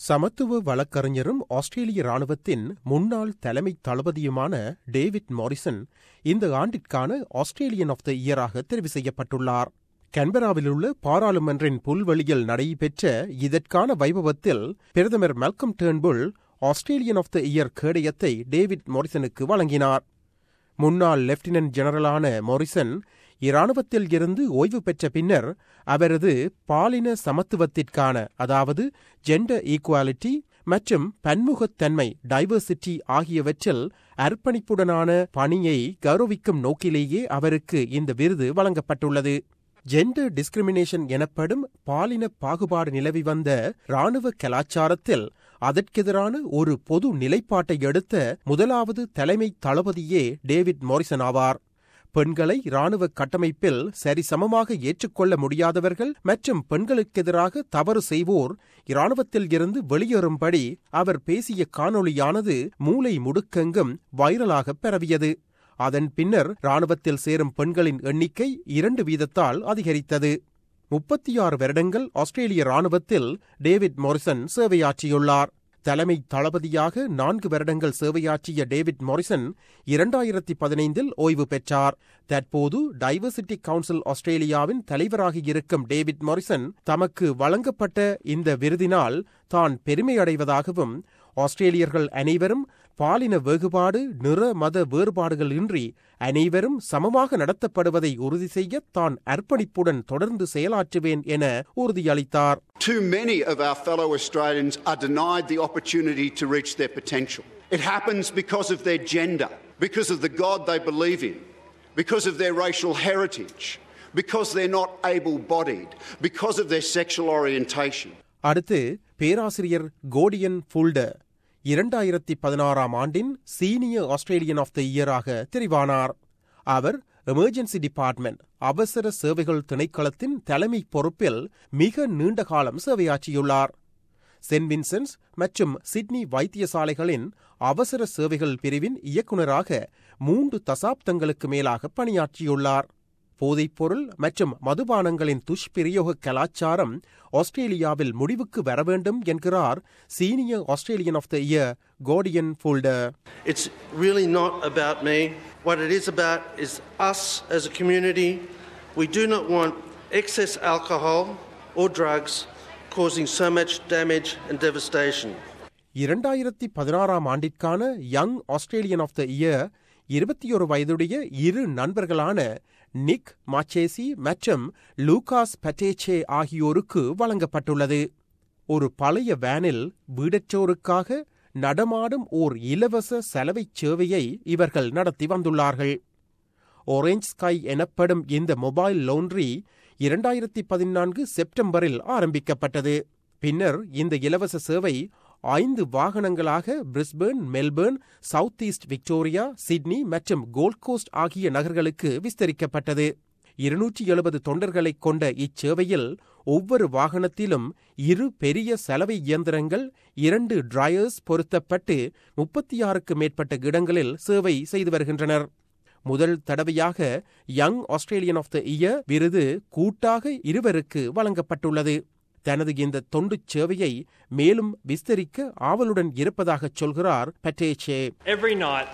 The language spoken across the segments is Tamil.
சமத்துவ வழக்கறிஞரும் ஆஸ்திரேலிய ராணுவத்தின் முன்னாள் தலைமை தளபதியுமான டேவிட் மாரிசன் இந்த ஆண்டிற்கான ஆஸ்திரேலியன் ஆஃப் த இயராக தெரிவு செய்யப்பட்டுள்ளார் கன்பராவிலுள்ள பாராளுமன்றின் புல்வெளியில் நடைபெற்ற இதற்கான வைபவத்தில் பிரதமர் Malcolm Turnbull Australian of the year கேடயத்தை டேவிட் மொரிசனுக்கு வழங்கினார் முன்னாள் லெப்டினன்ட் ஜெனரலான மொரிசன் இராணுவத்தில் இருந்து ஓய்வு பெற்ற பின்னர் அவரது பாலின சமத்துவத்திற்கான அதாவது ஜெண்டர் ஈக்குவாலிட்டி மற்றும் பன்முகத்தன்மை டைவர்சிட்டி ஆகியவற்றில் அர்ப்பணிப்புடனான பணியை கௌரவிக்கும் நோக்கிலேயே அவருக்கு இந்த விருது வழங்கப்பட்டுள்ளது ஜெண்டர் டிஸ்கிரிமினேஷன் எனப்படும் பாலின பாகுபாடு நிலவி வந்த இராணுவ கலாச்சாரத்தில் அதற்கெதிரான ஒரு பொது நிலைப்பாட்டை எடுத்த முதலாவது தலைமை தளபதியே டேவிட் மோரிசன் ஆவார் பெண்களை இராணுவ கட்டமைப்பில் சரிசமமாக ஏற்றுக்கொள்ள முடியாதவர்கள் மற்றும் பெண்களுக்கெதிராக தவறு செய்வோர் இராணுவத்தில் இருந்து வெளியேறும்படி அவர் பேசிய காணொளியானது மூளை முடுக்கெங்கும் வைரலாக பரவியது அதன் பின்னர் இராணுவத்தில் சேரும் பெண்களின் எண்ணிக்கை இரண்டு வீதத்தால் அதிகரித்தது முப்பத்தி ஆறு வருடங்கள் ஆஸ்திரேலிய ராணுவத்தில் டேவிட் மொரிசன் சேவையாற்றியுள்ளார் தலைமை தளபதியாக நான்கு வருடங்கள் சேவையாற்றிய டேவிட் மொரிசன் இரண்டாயிரத்தி பதினைந்தில் ஓய்வு பெற்றார் தற்போது டைவர்சிட்டி கவுன்சில் ஆஸ்திரேலியாவின் தலைவராக இருக்கும் டேவிட் மொரிசன் தமக்கு வழங்கப்பட்ட இந்த விருதினால் தான் பெருமையடைவதாகவும் ஆஸ்திரேலியர்கள் அனைவரும் பாலின வேறுபாடு நிற மத வேறுபாடுகள் இன்றி அனைவரும் சமமாக நடத்தப்படுவதை உறுதி செய்ய தான் அர்ப்பணிப்புடன் தொடர்ந்து செயலாற்றுவேன் என உறுதியளித்தார் Too many of our fellow Australians are denied the opportunity to reach their potential. It happens because of their gender, because of the God they believe in, because of their racial heritage, because they're not able bodied, because of their sexual orientation. அடுத்து பேராசிரியர் கோடியன் ஃபுல்டர் இரண்டாயிரத்தி பதினாறாம் ஆண்டின் சீனியர் ஆஸ்திரேலியன் ஆஃப் த இயராக தெரிவானார் அவர் எமர்ஜென்சி டிபார்ட்மெண்ட் அவசர சேவைகள் திணைக்களத்தின் தலைமை பொறுப்பில் மிக நீண்ட காலம் சேவையாற்றியுள்ளார் சென்ட் வின்சென்ட்ஸ் மற்றும் சிட்னி வைத்தியசாலைகளின் அவசர சேவைகள் பிரிவின் இயக்குநராக மூன்று தசாப்தங்களுக்கு மேலாக பணியாற்றியுள்ளார் போதைப்பொருள் மற்றும் மதுபானங்களின் துஷ்பிரயோக கலாச்சாரம் ஆஸ்திரேலியாவில் முடிவுக்கு வர வேண்டும் என்கிறார் senior Australian of the year Gordian Fulde It's really not about me. What it is about is us as a community. We do not want excess alcohol or drugs causing so much damage and devastation. இரண்டாயிரத்தி பதினாறாம் ஆண்டிற்கான young Australian of the year இருபத்தி ஒரு வயதுடைய இரு நண்பர்களான நிக் மாச்சேசி மற்றும் லூகாஸ் பட்டேச்சே ஆகியோருக்கு வழங்கப்பட்டுள்ளது ஒரு பழைய வேனில் வீடற்றோருக்காக நடமாடும் ஓர் இலவச செலவைச் சேவையை இவர்கள் நடத்தி வந்துள்ளார்கள் ஒரேஞ்ச் ஸ்கை எனப்படும் இந்த மொபைல் லோன்ரி இரண்டாயிரத்தி பதினான்கு செப்டம்பரில் ஆரம்பிக்கப்பட்டது பின்னர் இந்த இலவச சேவை ஐந்து வாகனங்களாக Brisbane Melbourne south east Victoria Sydney மற்றும் கோல்ட் கோஸ்ட் ஆகிய நகர்களுக்கு விஸ்தரிக்கப்பட்டது இருநூற்றி எழுபது தொண்டர்களைக் கொண்ட இச்சேவையில் ஒவ்வொரு வாகனத்திலும் இரு பெரிய சலவை இயந்திரங்கள் இரண்டு டிரையர்ஸ் பொருத்தப்பட்டு முப்பத்தி ஆறுக்கு மேற்பட்ட இடங்களில் சேவை செய்து வருகின்றனர் முதல் தடவையாக young Australian of the year விருது கூட்டாக இருவருக்கு வழங்கப்பட்டுள்ளது தனது இந்த தொண்டு சேவையை மேலும் விஸ்தரிக்க ஆவலுடன் இருப்பதாகச் சொல்கிறார் பட்டேச்சே Every night,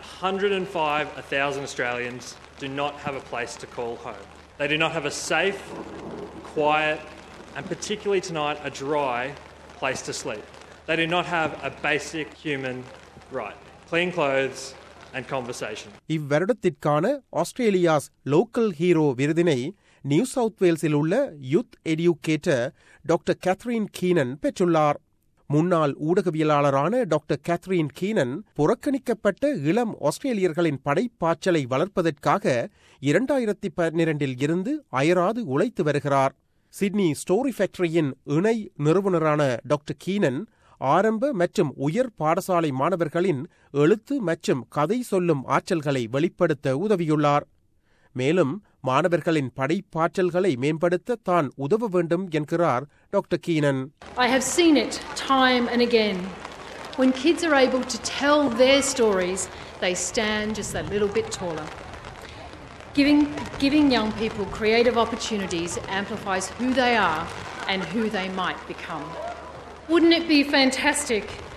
105,000 Australians do not have a place to call home. They do not have a safe, quiet, and particularly tonight, a dry place to sleep. They do not have a basic human right clean clothes and conversation. இவ்வருடத்திற்கான ஆஸ்திரேலியாஸ் லோக்கல் ஹீரோ விருதினை நியூ சவுத் வேல்ஸில் உள்ள youth educator doctor Catherine Keenan பெற்றுள்ளார் முன்னாள் ஊடகவியலாளரான டாக்டர் கேத்ரீன் கீனன் புறக்கணிக்கப்பட்ட இளம் ஆஸ்திரேலியர்களின் படைப்பாற்றலை வளர்ப்பதற்காக இரண்டாயிரத்தி பன்னிரண்டில் இருந்து அயராது உழைத்து வருகிறார் சிட்னி ஸ்டோரி ஃபேக்டரியின் இணை நிறுவனரான டாக்டர் கீனன் ஆரம்ப மற்றும் உயர் பாடசாலை மாணவர்களின் எழுத்து மற்றும் கதை சொல்லும் ஆற்றல்களை வெளிப்படுத்த உதவியுள்ளார் மேலும் மாணவர்களின் படைப்பாற்றல்களை மேம்படுத்த தான் உதவ வேண்டும் என்கிறார் doctor Keenan I have seen it time and again. When kids are able to tell their stories, they stand just that little bit taller. Giving, giving young people creative opportunities amplifies who they are and who they might become. Wouldn't it be fantastic